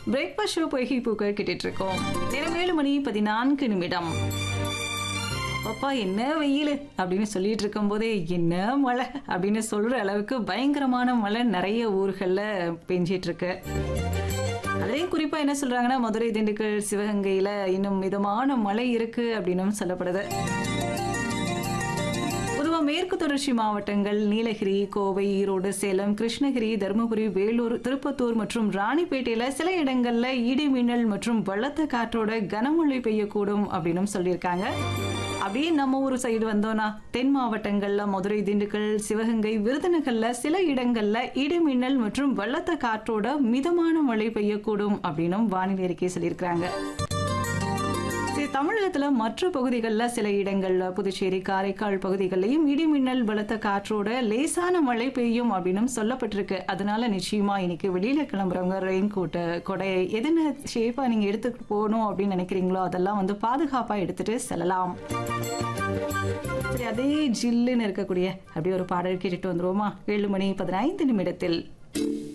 breakfast show பொய்கை பூக்கள் கேட்டுட்டு இருக்கோம் நேரம் ஏழு மணி பதினான்கு நிமிடம் அப்பா என்ன வெயில் அப்படின்னு சொல்லிட்டு இருக்கும் போதே என்ன மழை அப்படின்னு சொல்ற அளவுக்கு பயங்கரமான மழை நிறைய ஊர்கள்ல பெஞ்சிட்டு இருக்கு அதுலேயும் குறிப்பா என்ன சொல்றாங்கன்னா மதுரை திண்டுக்கல் சிவகங்கையில இன்னும் மிதமான மழை இருக்கு அப்படின்னு சொல்லப்படுது பொதுவாக மேற்கு தொடர்ச்சி மாவட்டங்கள் நீலகிரி கோவை ஈரோடு சேலம் கிருஷ்ணகிரி தருமபுரி வேலூர் திருப்பத்தூர் மற்றும் ராணிப்பேட்டையில சில இடங்கள்ல இடி மின்னல் மற்றும் பலத்த காற்றோட கனமழை பெய்யக்கூடும் அப்படின்னு சொல்லியிருக்காங்க அப்படியே நம்ம ஊர் சைடு வந்தோம்னா தென் மாவட்டங்கள்ல மதுரை திண்டுக்கல் சிவகங்கை விருதுநகர்ல சில இடங்கள்ல இடி மின்னல் மற்றும் பலத்த காற்றோட மிதமான மழை பெய்யக்கூடும் அப்படின்னும் வானிலை அறிக்கை சொல்லியிருக்காங்க சரி, தமிழகத்துல மற்ற பகுதிகளில் சில இடங்கள்ல புதுச்சேரி காரைக்கால் பகுதிகளிலையும் இடிமின்னல் பலத்த காற்றோட லேசான மழை பெய்யும் அப்படின்னு சொல்லப்பட்டிருக்கு அதனால நிச்சயமா இன்னைக்கு வெளியில கிளம்புறவங்க ரெயின் கோட்டு கொடை எதுன ஷேப்பா நீங்க எடுத்துட்டு போகணும் அப்படின்னு நினைக்கிறீங்களோ அதெல்லாம் வந்து பாதுகாப்பா எடுத்துட்டு செல்லலாம் சரி அதே ஜில்லுன்னு இருக்கக்கூடிய அப்படியே ஒரு பாடல் கேட்டுட்டு வந்துருவோமா ஏழு மணி பதினைந்து நிமிடத்தில்